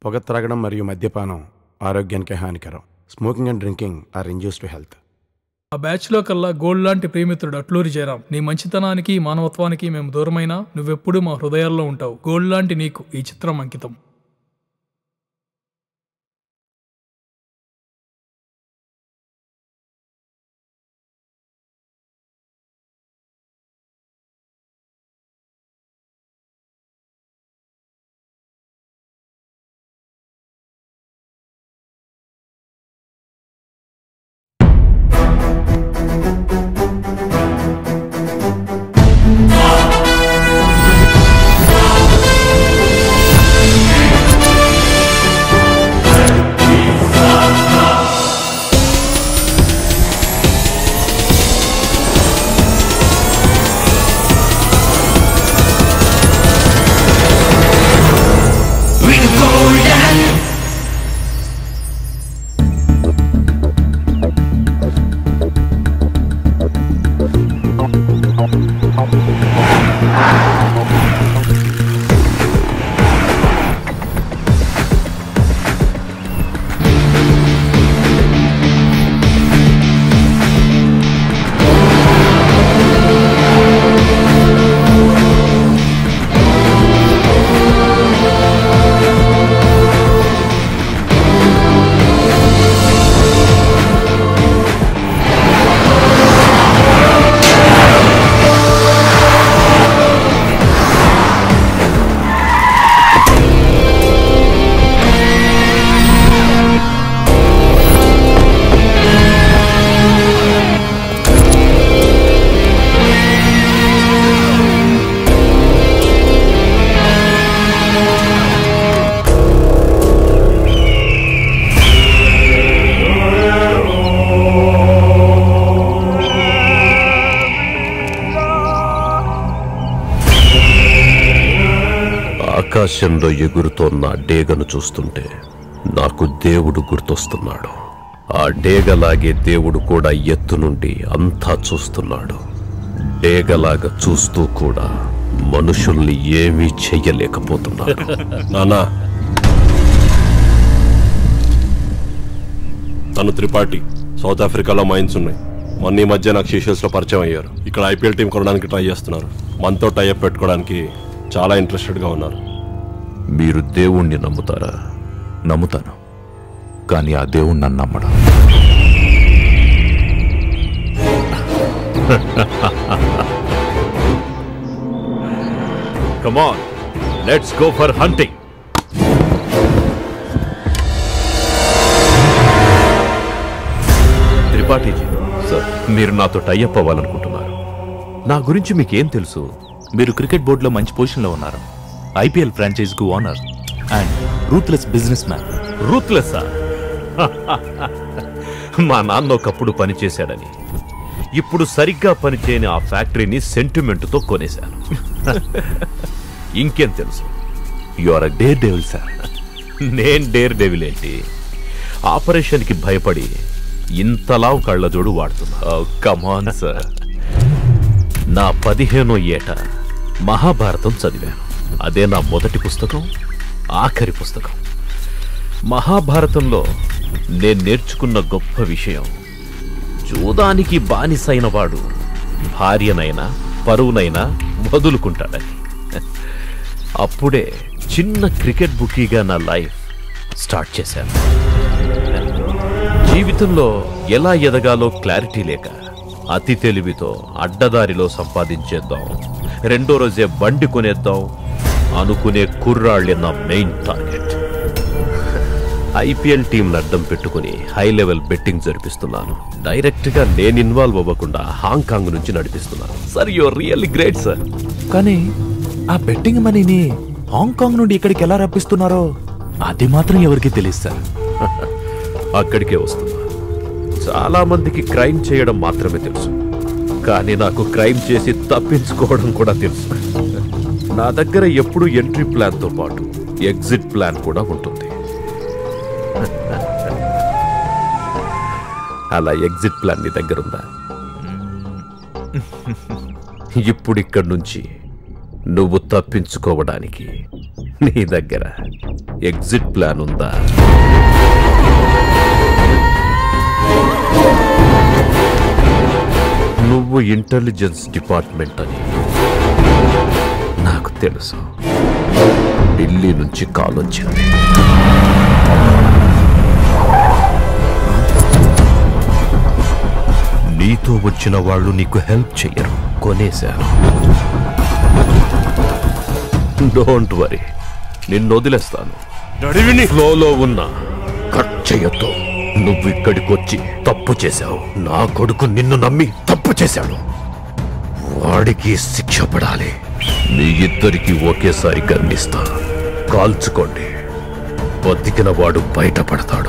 పొగ త్రాగడం మరియు మద్యపానం ఆరోగ్యానికి హానికరం smoking and drinking are injurious to health ఆ బ్యాచ్లో కల్లా గోల్డ్ లాంటి ప్రేమితుడు అట్లూరి జయరాం నీ మంచితనానికి మానవత్వానికి మేము దూరమైనా నువ్వెప్పుడూ మా హృదయాల్లో ఉంటావు గోల్డ్ లాంటి నీకు ఈ చిత్రం అంకితం ఆకాశంలో ఎగురుతోన్న ఆ డేగను చూస్తుంటే నాకు దేవుడు గుర్తొస్తున్నాడు ఆ డేగలాగే దేవుడు కూడా ఎత్తు నుండి అంతా చూస్తున్నాడు డేగలాగా చూస్తూ కూడా మనుషుల్ని ఏమీ చెయ్యలేకపోతున్నాడు నానా తను త్రిపాఠి సౌత్ ఆఫ్రికాలో మైన్స్ ఉన్నాయి మొన్న ఈ మధ్య నాకు షీషల్స్ లో పరిచయం అయ్యారు ఇక్కడ ఐపీఎల్ టీం కొనడానికి ట్రై చేస్తున్నారు మనతో టైఅప్ పెట్టుకోవడానికి చాలా ఇంట్రెస్టెడ్ గా ఉన్నారు మీరు దేవుణ్ణి నమ్ముతారా నమ్ముతాను కానీ ఆ దేవుడు నన్ను నమ్మడు come on let's go for hunting త్రిపాఠీజీ sir మీరు నాతో టైఅప్ అవ్వాలనుకుంటున్నారు నా గురించి మీకేం తెలుసు మీరు క్రికెట్ బోర్డులో మంచి పొజిషన్లో ఉన్నారు ఐపీఎల్ ఫ్రాంచైజ్కు owner and ruthless business man రూత్లెస్సా మా నాన్న ఒకప్పుడు పనిచేశాడని ఇప్పుడు సరిగ్గా పనిచేయని ఆ ఫ్యాక్టరీని సెంటిమెంట్తో కొనేశాను ఇంకేం తెలుసు you are a daredevil sir నేను డేర్ డెవిల్ ఏంటి ఆపరేషన్కి భయపడి ఇంతలావు కళ్ళజోడు వాడుతున్నా కమాన్ సార్ నా పదిహేనో ఏట మహాభారతం చదివాను అదే నా మొదటి పుస్తకం ఆఖరి పుస్తకం మహాభారతంలో నేను నేర్చుకున్న గొప్ప విషయం జూదానికి బానిసైన వాడు భార్యనైనా పరువునైనా వదులుకుంటాడని అప్పుడే చిన్న క్రికెట్ బుకీగా నా లైఫ్ స్టార్ట్ చేశాను జీవితంలో ఎలా ఎదగాలో క్లారిటీ లేక అతి తెలివితో అడ్డదారిలో సంపాదించేద్దాం రెండో రోజే బండి కొనేద్దాం అనుకునే కుర్రాళ్ళే నా మెయిన్ టార్గెట్ ఐపీఎల్ టీం అడ్డం పెట్టుకుని హై లెవెల్ బెట్టింగ్ జరిపిస్తున్నాను డైరెక్ట్ గా నేను ఇన్వాల్వ్ అవ్వకుండా హాంకాంగ్ నుంచి నడిపిస్తున్నాను sir your really great sir కానీ ఆ బెట్టింగ్ మనీని హాంకాంగ్ నుండి ఇక్కడికి ఎలా రప్పిస్తున్నారో అది మాత్రం ఎవరికీ తెలియదు సార్ అక్కడికే వస్తున్నా చాలా మందికి క్రైమ్ చేయడం మాత్రమే తెలుసు కానీ నాకు క్రైమ్ చేసి తప్పించుకోవడం కూడా తెలుసు నా దగ్గర ఎప్పుడు ఎంట్రీ ప్లాన్ తో పాటు ఎగ్జిట్ ప్లాన్ కూడా ఉంటుంది అలా ఎగ్జిట్ ప్లాన్ నీ దగ్గర ఉందా ఇప్పుడు ఇక్కడి నుంచి నువ్వు తప్పించుకోవడానికి నీ దగ్గర ఎగ్జిట్ ప్లాన్ ఉందా నువ్వు ఇంటెలిజెన్స్ డిపార్ట్మెంట్ అని నాకు తెలుసు ఢిల్లీ నుంచి కాల్ వచ్చింది నీతో వచ్చిన వాళ్ళు నీకు హెల్ప్ చెయ్యరు కొనేశారు డోంట్ వరీ నిన్ను వదిలేస్తాను ఫ్లోలో ఉన్న కట్ చేయొద్దు నువ్వు ఇక్కడికి వచ్చి తప్పు చేశావు నా కొడుకు నిన్ను నమ్మి తప్పు చేశాడు వాడికి శిక్ష పడాలి మీ ఇద్దరికి ఒకేసారి గర్నిస్తా కాల్చుకోండి బతికిన వాడు బయటపడతాడు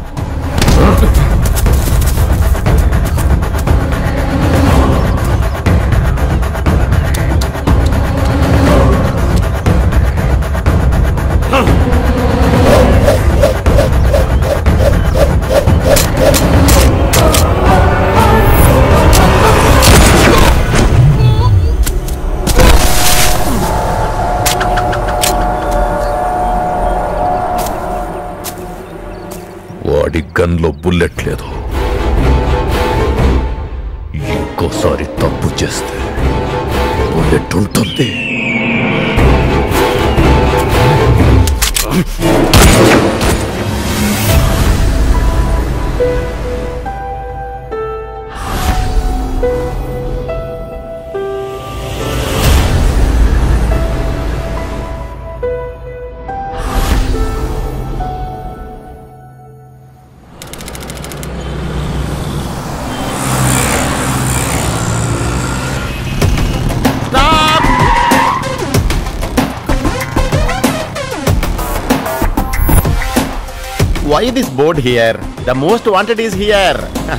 వాడి గన్లో బుల్లెట్ లేదు ఇంకోసారి తప్పు చేస్తే బుల్లెట్ ఉంటుంది Why this board here? The most wanted is here.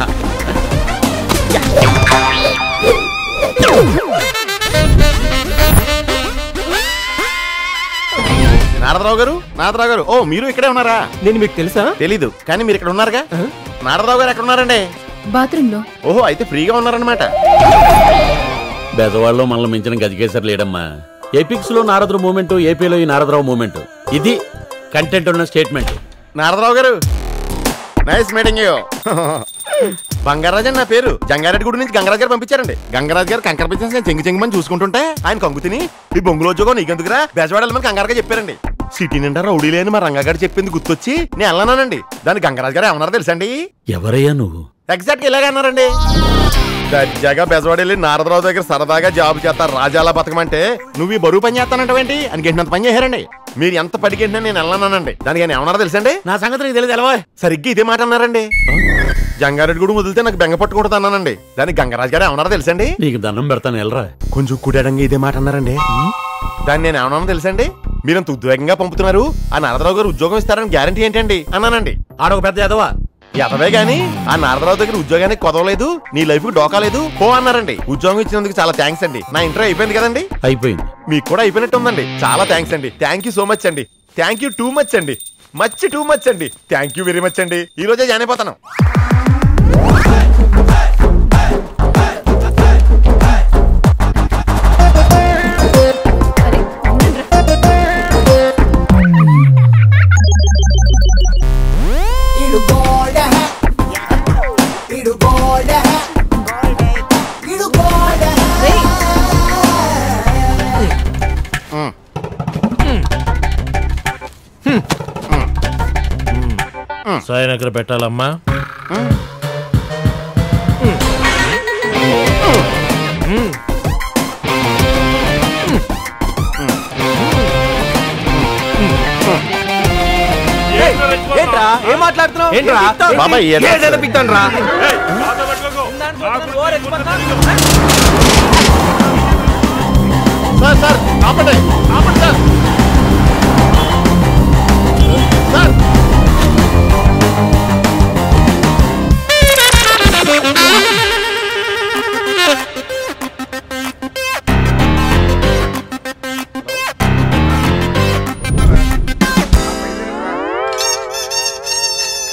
Narada Rao గారు నారదరావు గారు ఓ మీరు ఇక్కడే ఉన్నారా నేను మీకు తెలుసా తెలీదు కానీ మీరు ఇక్కడ ఉన్నారుగా నారదరావు గారు ఎక్కడ ఉన్నారండి బాత్రూమ్ లో ఓహో అయితే ఫ్రీగా ఉన్నారనమాట బెజవాడలో మనల్ని మించిన గజకేసరి లేడమ్మా ఎపిక్స్ లో నారదుడు మూమెంట్ ఏపీలో ఈ నారదరావు మూమెంట్ ఇది కంటెంట్ ఉన్న స్టేట్మెంట్ నారదరావు గారు నైస్ మీటింగ్ యూ బంగారాజు అని నా పేరు జంగారెడ్డి గుడి నుంచి గంగరాజు గారు పంపించారండి గంగరాజు గారు కంకర బిజినెస్ నేను చెంగి చెంగిమని చూసుకుంటుంటే ఆయన కంగు తిని ఈ బొంగులో ఉద్యోగం నీకెందుకురా బెజవాడమని కంగారుగా చెప్పారండి సిటీ నిండా రౌడీ లేని మా రంగాగారు చెప్పింది గుర్తొచ్చి నేను వెళ్ళానండి దాని గంగరాజు గారు ఏమన్నారో తెలుసండి ఎవరయ్యా నువ్వు ఎగ్జాక్ట్ గా ఇలాగే అన్నారండి దర్జాగా బెజవాడ వెళ్ళి నారదరావు దగ్గర సరదాగా జాబ్ చేస్తారు రాజాలా బతకమంటే నువ్వు ఈ బరువు పని చేస్తానంటావేంటి అని గెంటినంత పని చేశారండి మీరు ఎంత పడిగెంటినా నేను వెళ్ళానండి దానికి ఆయన ఏమన్నారో తెలుసండి నా సంగతి నీకు తెలియదు ఎలా సరిగ్గా ఇదే మాట అన్నారండి జంగారెడ్డి కూడా వదిలితే నాకు బెంగ పట్టుకుంటుంది అన్నానండి దానికి గంగరాజు గారు ఏమన్నారో తెలుసండి నీకు దండం పెడతాను వెళ్ళరా కొంచెం కుడాడంగా ఇదే మాట అన్నారండి దాన్ని నేను ఏమన్నానో తెలుసండి మీరంత ఉద్వేగంగా పంపుతున్నారు ఆ నారదరావు గారు ఉద్యోగం ఇస్తారని గ్యారంటీ ఏంటండి అన్నానండి ఆడొక పెద్ద ఎదవా ఎదవే గాని ఆ నారదరావు దగ్గర ఉద్యోగానికి కొదవలేదు నీ లైఫ్ కు డోకా లేదు పో అన్నారండి ఉద్యోగం ఇచ్చినందుకు చాలా థ్యాంక్స్ అండి నా ఇంటర్వ్యూ అయిపోయింది కదండి అయిపోయింది మీకు కూడా అయిపోయినట్టు ఉందండి చాలా థ్యాంక్స్ అండి థ్యాంక్ యూ సో మచ్ అండి థ్యాంక్ యూ టూ మచ్ అండి మచ్ టూ మచ్ అండి థ్యాంక్ యూ వెరీ మచ్ అండి ఈ రోజే జాయిన్ అయిపోతాను సాయన ఎక్కడ పెట్టాలమ్మా ఏంట్రా ఏం మాట్లాడుతున్నావు ఏంట్రా బాబాయ్, ఏ డ్రెస్? ఏదైనా పిక్తాను రా సార్ సార్ ఆపండి ఆపండి సార్ సార్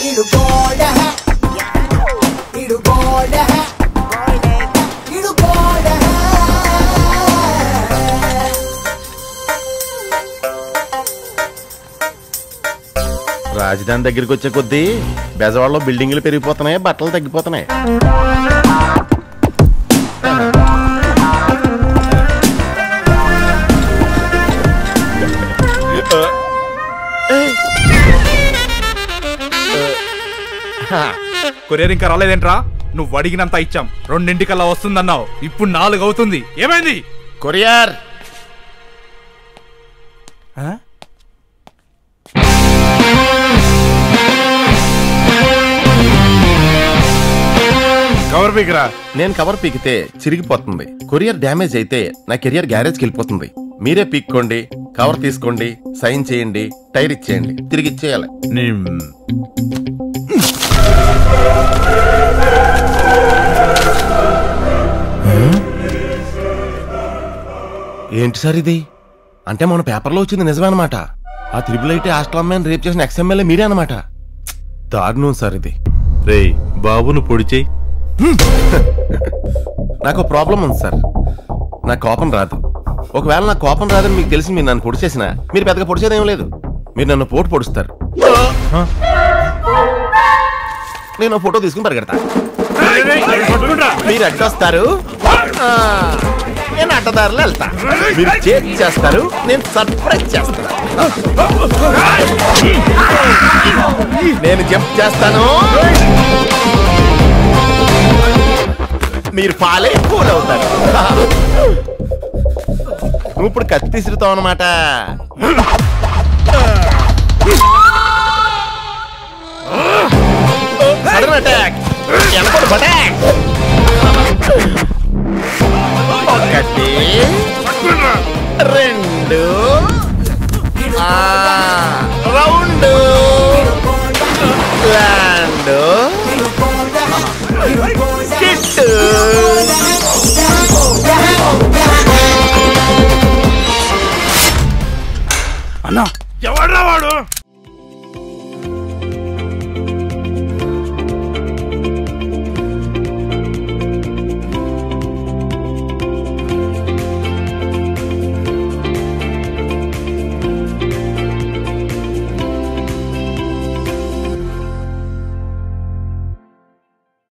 ఇడు గోడ ఇడు గోడ ఇడు గోడ రాజధాని దగ్గరికి వచ్చే కొద్దీ బెజవాడలో బిల్డింగ్లు పెరిగిపోతున్నాయి బట్టలు తగ్గిపోతున్నాయి కొరియర్ ఇంకా రాలేదేంట్రా నువ్వు అడిగినంత ఇచ్చాం రెండింటికల్లా వస్తుందన్నావు ఇప్పుడు నాలుగు అవుతుంది ఏమైంది కొరియర్ కవర్ పీకరా నేను కవర్ పీకితే చిరిగిపోతుంది కొరియర్ డ్యామేజ్ అయితే నా కెరియర్ గ్యారేజ్కి వెళ్ళిపోతుంది మీరే పీక్కోండి కవర్ తీసుకోండి సైన్ చేయండి టైర్ ఇచ్చేయండి తిరిగి ఇచ్చేయాలి ఏంటి సార్ ఇది అంటే మన పేపర్లో వచ్చింది నిజమే అనమాట ఆ త్రిబుల్ ఐటీ హాస్టల్ అమ్మాయిని రేపు చేసిన ఎక్స్ఎంఎల్ఏ మీరే అనమాట దారుణం సార్ ఇది రేయ్ బాబును పొడి చేయి నాకు ప్రాబ్లం ఉంది సార్ నా కోపం రాదు ఒకవేళ నా కోపం రాదని మీకు తెలిసి మీరు నన్ను పొడి చేసినా మీరు పెద్దగా పొడిచేది ఏం లేదు మీరు నన్ను పోటు పొడుస్తారు నేను ఓ ఫోటో తీసుకుని పరిగెడతా మీరు అడ్డొస్తారు ఆ, నేను అడ్డదారులు వెళ్తా మీరు చేతి చేస్తారు నేను సర్ప్రైజ్ చేస్తాను నేను జంప్ చేస్తాను మీరు పాలే కూల్ అవుతారు నువ్వు ఇప్పుడు కత్తి విసురుతావు అనమాట సడన్ అటాక్ వెనకడు అటాక్ ఒకటి రెండు ఆ, రౌండ్ ల్యాండ్ కిట్టు అన్నా ఎవడ్రా వాడు